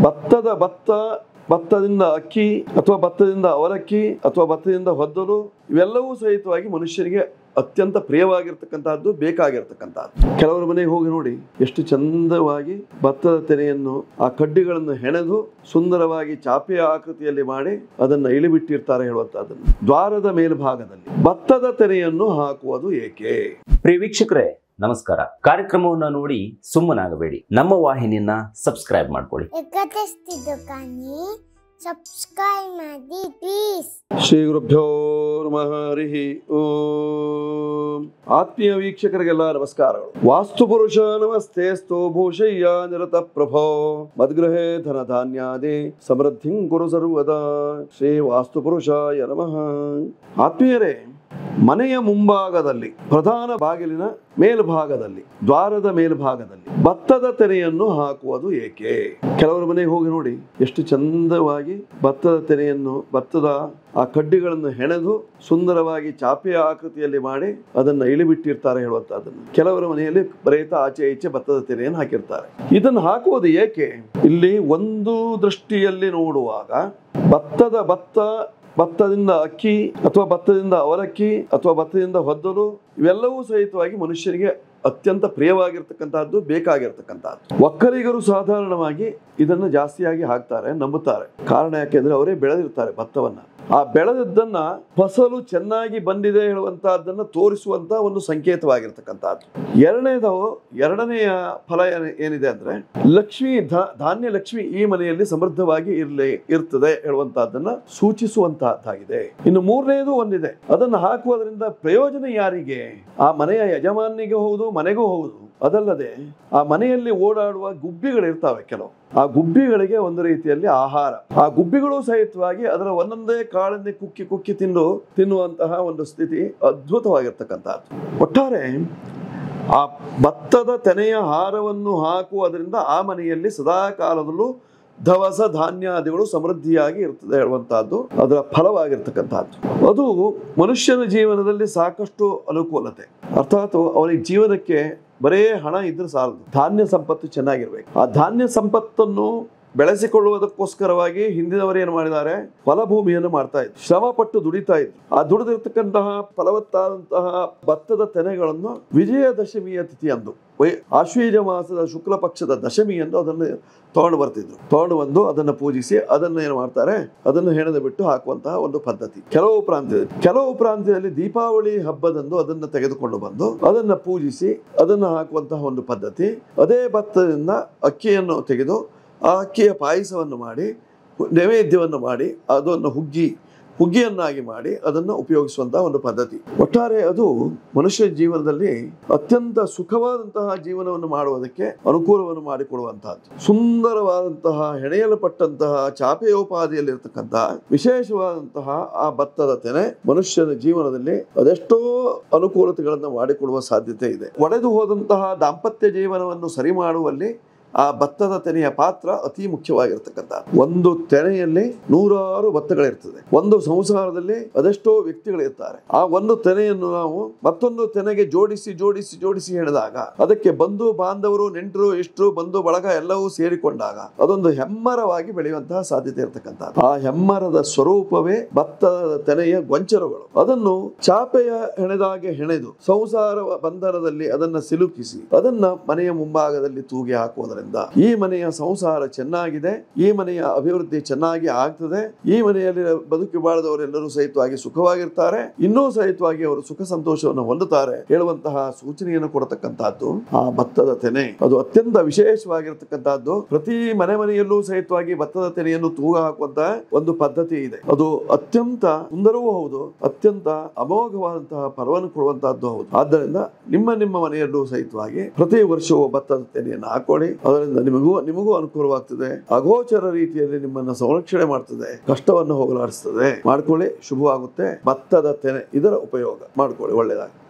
ಭತ್ತದ ಭತ್ತ ಭತ್ತದಿಂದ ಅಕ್ಕಿ ಅಥವಾ ಭತ್ತದಿಂದ ಅವಲಕ್ಕಿ ಅಥವಾ ಭತ್ತದಿಂದ ಹೊದ್ದಲು ಇವೆಲ್ಲವೂ ಸಹಿತವಾಗಿ ಮನುಷ್ಯನಿಗೆ ಅತ್ಯಂತ ಪ್ರಿಯವಾಗಿರ್ತಕ್ಕಂತಹದ್ದು ಬೇಕಾಗಿರ್ತಕ್ಕಂತಹದ್ದು ಕೆಲವರ ಮನೆಗೆ ಹೋಗಿ ನೋಡಿ ಎಷ್ಟು ಚಂದವಾಗಿ ಭತ್ತದ ತೆನೆಯನ್ನು ಆ ಕಡ್ಡಿಗಳನ್ನು ಹೆಣೆದು ಸುಂದರವಾಗಿ ಚಾಪೆಯ ಆಕೃತಿಯಲ್ಲಿ ಮಾಡಿ ಅದನ್ನ ಇಳಿಬಿಟ್ಟಿರ್ತಾರೆ ಹೇಳುವಂತಹದನ್ನು ದ್ವಾರದ ಮೇಲ್ಭಾಗದಲ್ಲಿ ಭತ್ತದ ತೆನೆಯನ್ನು ಹಾಕುವುದು ಏಕೆ ಪ್ರಿಯ ವೀಕ್ಷಕರೇ ನಮಸ್ಕಾರ ಕಾರ್ಯಕ್ರಮವನ್ನ ನೋಡಿ ಸುಮ್ಮನಾಗಬೇಡಿ ನಮ್ಮ ವಾಹಿನಿಯನ್ನ ಸಬ್ಸ್ಕ್ರೈಬ್ ಮಾಡ್ಕೊಳ್ಳಿ ಎಕತೆಸ್ತಿದ್ದು ಕಾನಿ ಸಬ್ಸ್ಕ್ರೈಬ್ ಮಾಡಿ ಪ್ಲೀಸ್ ಶ್ರೀ ಗುರುಭ್ಯೋ ನಮಃ ಹರಿ ಓಂ ಆತ್ಮೀಯ ವೀಕ್ಷಕರಿಗೆಲ್ಲ ನಮಸ್ಕಾರಗಳು ವಾಸ್ತು ಪುರುಷ ನಮಸ್ತೆ ಸ್ತೋ ಭೂಷಯ್ಯ ನಿರತ ಪ್ರಭೋ ಮದ್ಗೃಹೇ ಧನ ಧಾನ್ಯಾದಿ ಸಮೃದ್ಧಿಂ ಕುರು ಸರ್ವದಾ ಶ್ರೀ ವಾಸ್ತು ಪುರುಷಾಯ ನಮಃ ಆತ್ಮೀಯರೇ ಮನೆಯ ಮುಂಭಾಗದಲ್ಲಿ ಪ್ರಧಾನ ಬಾಗಿಲಿನ ಮೇಲ್ಭಾಗದಲ್ಲಿ ದ್ವಾರದ ಮೇಲ್ಭಾಗದಲ್ಲಿ ಭತ್ತದ ತೆನೆಯನ್ನು ಹಾಕುವುದು ಏಕೆ ಕೆಲವರ ಮನೆಗೆ ಹೋಗಿ ನೋಡಿ ಎಷ್ಟು ಚಂದವಾಗಿ ಭತ್ತದ ತೆನೆಯನ್ನು ಭತ್ತದ ಆ ಕಡ್ಡಿಗಳನ್ನು ಹೆಣೆದು ಸುಂದರವಾಗಿ ಚಾಪೆಯ ಆಕೃತಿಯಲ್ಲಿ ಮಾಡಿ ಅದನ್ನ ಇಳಿಬಿಟ್ಟಿರ್ತಾರೆ ಹೇಳುವಂತಹದನ್ನು ಕೆಲವರ ಮನೆಯಲ್ಲಿ ಬರೆಯುತ್ತಾ ಆಚೆ ಈಚೆ ಭತ್ತದ ತೆನೆಯನ್ನು ಹಾಕಿರ್ತಾರೆ ಇದನ್ನು ಹಾಕುವುದು ಏಕೆ ಇಲ್ಲಿ ಒಂದು ದೃಷ್ಟಿಯಲ್ಲಿ ನೋಡುವಾಗ ಭತ್ತದ ಭತ್ತ ಭತ್ತದಿಂದ ಅಕ್ಕಿ ಅಥವಾ ಭತ್ತದಿಂದ ಅವಲಕ್ಕಿ ಅಥವಾ ಭತ್ತದಿಂದ ಹೊದ್ದಲು ಇವೆಲ್ಲವೂ ಸಹಿತವಾಗಿ ಮನುಷ್ಯನಿಗೆ ಅತ್ಯಂತ ಪ್ರಿಯವಾಗಿರ್ತಕ್ಕಂತಹದ್ದು ಬೇಕಾಗಿರ್ತಕ್ಕಂತಹದ್ದು ಒಕ್ಕಲಿಗರು ಸಾಧಾರಣವಾಗಿ ಇದನ್ನು ಜಾಸ್ತಿಯಾಗಿ ಹಾಕ್ತಾರೆ ನಂಬುತ್ತಾರೆ ಕಾರಣ ಯಾಕೆಂದ್ರೆ ಅವರೇ ಬೆಳೆದಿರ್ತಾರೆ ಭತ್ತವನ್ನ ಆ ಬೆಳೆದದ್ದನ್ನ ಫಸಲು ಚೆನ್ನಾಗಿ ಬಂದಿದೆ ಹೇಳುವಂತಹದ್ದನ್ನ ತೋರಿಸುವಂತ ಒಂದು ಸಂಕೇತವಾಗಿರ್ತಕ್ಕಂಥದ್ದು ಎರಡನೇದು ಎರಡನೆಯ ಫಲ ಏನ್- ಏನಿದೆ ಅಂದ್ರೆ ಲಕ್ಷ್ಮಿ ಧ- ಧಾನ್ಯ ಲಕ್ಷ್ಮಿ ಈ ಮನೆಯಲ್ಲಿ ಸಮೃದ್ಧವಾಗಿ ಇರ್ಲಿ ಇರ್ತದೆ ಹೇಳುವಂತಹದ್ದನ್ನ ಸೂಚಿಸುವಂತಹದ್ದಾಗಿದೆ ಇನ್ನು ಮೂರನೇದು ಒಂದಿದೆ ಅದನ್ನು ಹಾಕುವುದರಿಂದ ಪ್ರಯೋಜನ ಯಾರಿಗೆ ಆ ಮನೆಯ ಯಜಮಾನಿಗೆ ಹೌದು ಮನೆಗೂ ಹೌದು ಅದಲ್ಲದೆ ಆ ಮನೆಯಲ್ಲಿ ಓಡಾಡುವ ಗುಬ್ಬಿಗಳಿರ್ತಾವೆ ಕೆಲವು ಆ ಗುಬ್ಬಿಗಳಿಗೆ ಒಂದು ರೀತಿಯಲ್ಲಿ ಆಹಾರ ಆ ಗುಬ್ಬಿಗಳು ಸಹಿತವಾಗಿ ಅದರ ಒಂದೊಂದೇ ಕಾಳನ್ನೇ ಕುಕ್ಕಿ ಕುಕ್ಕಿ ತಿಂದು ತಿನ್ನುವಂತಹ ಒಂದು ಸ್ಥಿತಿ ಅದ್ಭುತವಾಗಿರ್ತಕ್ಕಂಥದ್ದು ಒಟ್ಟಾರೆ ಆ ಭತ್ತದ ತೆನೆಯ ಹಾರವನ್ನು ಹಾಕುವುದರಿಂದ ಆ ಮನೆಯಲ್ಲಿ ಸದಾ ಕಾಲದಲ್ಲೂ ದವಸ ಧಾನ್ಯಾದಿಗಳು ಸಮೃದ್ಧಿಯಾಗಿ ಇರ್ತದೆ ಹೇಳುವಂತಹದ್ದು ಅದರ ಫಲವಾಗಿರ್ತಕ್ಕಂಥದ್ದು ಅದು ಮನುಷ್ಯನ ಜೀವನದಲ್ಲಿ ಸಾಕಷ್ಟು ಅನುಕೂಲತೆ ಅರ್ಥಾತ್ ಅವನಿಗೆ ಜೀವನಕ್ಕೆ ಬರೇ ಹಣ ಇದ್ರೆ ಸಾಲದು ಧಾನ್ಯ ಸಂಪತ್ತು ಚೆನ್ನಾಗಿರ್ಬೇಕು ಆ ಧಾನ್ಯ ಸಂಪತ್ತನ್ನು ಬೆಳೆಸಿಕೊಳ್ಳುವುದಕ್ಕೋಸ್ಕರವಾಗಿ ಹಿಂದಿನವರು ಏನು ಮಾಡಿದ್ದಾರೆ ಫಲಭೂಮಿಯನ್ನು ಮಾಡ್ತಾ ಇದ್ರು ಶ್ರಮ ಪಟ್ಟು ದುಡಿತಾ ಇದ್ರು ಆ ದುಡಿದಿರ್ತಕ್ಕಂತಹ ಫಲವತ್ತಾದಂತಹ ಭತ್ತದ ತೆನೆಗಳನ್ನು ವಿಜಯದಶಮಿಯ ತಿಥಿಯಂದು ವೈ- ಆಶ್ವೀಜ ಮಾಸದ ಶುಕ್ಲ ಪಕ್ಷದ ದಶಮಿಯಂದು ಅದನ್ನು ತಗೊಂಡು ಬರ್ತಿದ್ರು ತಗೊಂಡು ಬಂದು ಅದನ್ನು ಪೂಜಿಸಿ ಅದನ್ನು ಏನು ಮಾಡ್ತಾರೆ ಅದನ್ನು ಹೆಣೆದು ಬಿಟ್ಟು ಹಾಕುವಂತಹ ಒಂದು ಪದ್ಧತಿ ಕೆಲವು ಪ್ರಾಂತ್ಯದಲ್ಲಿ ಕೆಲವು ಪ್ರಾಂತ್ಯದಲ್ಲಿ ದೀಪಾವಳಿ ಹಬ್ಬದಂದು ಅದನ್ನು ತೆಗೆದುಕೊಂಡು ಬಂದು ಅದನ್ನು ಪೂಜಿಸಿ ಅದನ್ನು ಹಾಕುವಂತಹ ಒಂದು ಪದ್ಧತಿ ಅದೇ ಭತ್ತದಿಂದ ಅಕ್ಕಿಯನ್ನು ತೆಗೆದು ಆ ಅಕ್ಕಿಯ ಪಾಯಸವನ್ನು ಮಾಡಿ ನೈವೇದ್ಯವನ್ನು ಮಾಡಿ ಅದನ್ನು ಹುಗ್ಗಿ ಹುಗ್ಗಿಯನ್ನಾಗಿ ಮಾಡಿ ಅದನ್ನು ಉಪಯೋಗಿಸುವಂತಹ ಒಂದು ಪದ್ಧತಿ ಒಟ್ಟಾರೆ ಅದು ಮನುಷ್ಯ ಜೀವನದಲ್ಲಿ ಅತ್ಯಂತ ಸುಖವಾದಂತಹ ಜೀವನವನ್ನು ಮಾಡುವುದಕ್ಕೆ ಅನುಕೂಲವನ್ನು ಮಾಡಿಕೊಡುವಂತಹದ್ದು ಸುಂದರವಾದಂತಹ ಹೆಣೆಯಲ್ಪಟ್ಟಂತಹ ಚಾಪೆಯೋಪಾದಿಯಲ್ಲಿರ್ತಕ್ಕಂತಹ ವಿಶೇಷವಾದಂತಹ ಆ ಭತ್ತದ ತೆನೆ ಮನುಷ್ಯನ ಜೀವನದಲ್ಲಿ ಅದೆಷ್ಟೋ ಅನುಕೂಲತೆಗಳನ್ನು ಮಾಡಿಕೊಡುವ ಸಾಧ್ಯತೆ ಇದೆ ಒಡೆದು ಹೋದಂತಹ ದಾಂಪತ್ಯ ಜೀವನವನ್ನು ಸರಿ ಮಾಡುವಲ್ಲಿ ಆ ಭತ್ತದ ತೆನೆಯ ಪಾತ್ರ ಅತಿ ಮುಖ್ಯವಾಗಿರ್ತಕ್ಕಂಥ ಒಂದು ತೆನೆಯಲ್ಲಿ ನೂರಾರು ಭತ್ತಗಳಿರ್ತದೆ ಒಂದು ಸಂಸಾರದಲ್ಲಿ ಅದೆಷ್ಟೋ ವ್ಯಕ್ತಿಗಳಿರ್ತಾರೆ ಆ ಒಂದು ತೆನೆಯನ್ನು ನಾವು ಮತ್ತೊಂದು ತೆನೆಗೆ ಜೋಡಿಸಿ ಜೋಡಿಸಿ ಜೋಡಿಸಿ ಹೆಣೆದಾಗ ಅದಕ್ಕೆ ಬಂಧು ಬಾಂಧವರು ನೆಂಟರು ಇಷ್ಟರು ಬಂಧು ಬಳಗ ಎಲ್ಲವೂ ಸೇರಿಕೊಂಡಾಗ ಅದೊಂದು ಹೆಮ್ಮರವಾಗಿ ಬೆಳೆಯುವಂತಹ ಸಾಧ್ಯತೆ ಇರತಕ್ಕಂಥ ಆ ಹೆಮ್ಮರದ ಸ್ವರೂಪವೇ ಭತ್ತದ ತೆನೆಯ ಗೊಂಚರುಗಳು ಅದನ್ನು ಚಾಪೆಯ ಹೆಣೆದಾಗೆ ಹೆಣೆದು ಸಂಸಾರ ಬಂಧನದಲ್ಲಿ ಅದನ್ನ ಸಿಲುಕಿಸಿ ಅದನ್ನ ಮನೆಯ ಮುಂಭಾಗದಲ್ಲಿ ತೂಗಿ ಹಾಕುವುದರಿಂದ ಈ ಮನೆಯ ಸಂಸಾರ ಚೆನ್ನಾಗಿದೆ ಈ ಮನೆಯ ಅಭಿವೃದ್ಧಿ ಚೆನ್ನಾಗಿ ಆಗ್ತದೆ ಈ ಮನೆಯಲ್ಲಿ ಬದುಕಿ ಬಾಳದವರೆಲ್ಲರೂ ಸಹಿತವಾಗಿ ಸುಖವಾಗಿರ್ತಾರೆ ಇನ್ನೂ ಸಹಿತವಾಗಿ ಅವರು ಸುಖ ಸಂತೋಷವನ್ನು ಹೊಂದುತ್ತಾರೆ ಹೇಳುವಂತಹ ಸೂಚನೆಯನ್ನು ಕೊಡತಕ್ಕಂತಹದ್ದು ಆ ಭತ್ತದ ತೆನೆ ಅದು ಅತ್ಯಂತ ವಿಶೇಷವಾಗಿರ್ತಕ್ಕಂತಹದ್ದು ಪ್ರತಿ ಮನೆ ಮನೆಯಲ್ಲೂ ಸಹಿತವಾಗಿ ಭತ್ತದ ತೆನೆಯನ್ನು ತೂಗ ಹಾಕುವಂತಹ ಒಂದು ಪದ್ಧತಿ ಇದೆ ಅದು ಅತ್ಯಂತ ಸುಂದರವೂ ಹೌದು ಅತ್ಯಂತ ಅಮೋಘವಾದಂತಹ ಫಲವನ್ನು ಕೊಡುವಂತಹದ್ದು ಹೌದು ಆದ್ದರಿಂದ ನಿಮ್ಮ ನಿಮ್ಮ ಮನೆಯಲ್ಲೂ ಸಹಿತವಾಗಿ ಪ್ರತಿ ವರ್ಷವೂ ಭತ್ತದ ತೆನೆಯನ್ನು ಹಾಕೊಳ್ಳಿ ಅದರಿಂದ ನಿಮಗೂ ನಿಮಗೂ ಅನುಕೂಲವಾಗ್ತದೆ ಅಗೋಚರ ರೀತಿಯಲ್ಲಿ ನಿಮ್ಮನ್ನ ಸಂರಕ್ಷಣೆ ಮಾಡ್ತದೆ ಕಷ್ಟವನ್ನು ಹೋಗಲಾಡಿಸ್ತದೆ ಮಾಡ್ಕೊಳ್ಳಿ ಶುಭವಾಗುತ್ತೆ ಭತ್ತದ ತೆನೆ ಇದರ ಉಪಯೋಗ ಮಾಡ್ಕೊಳ್ಳಿ ಒಳ್ಳೆಯದಾಗುತ್ತೆ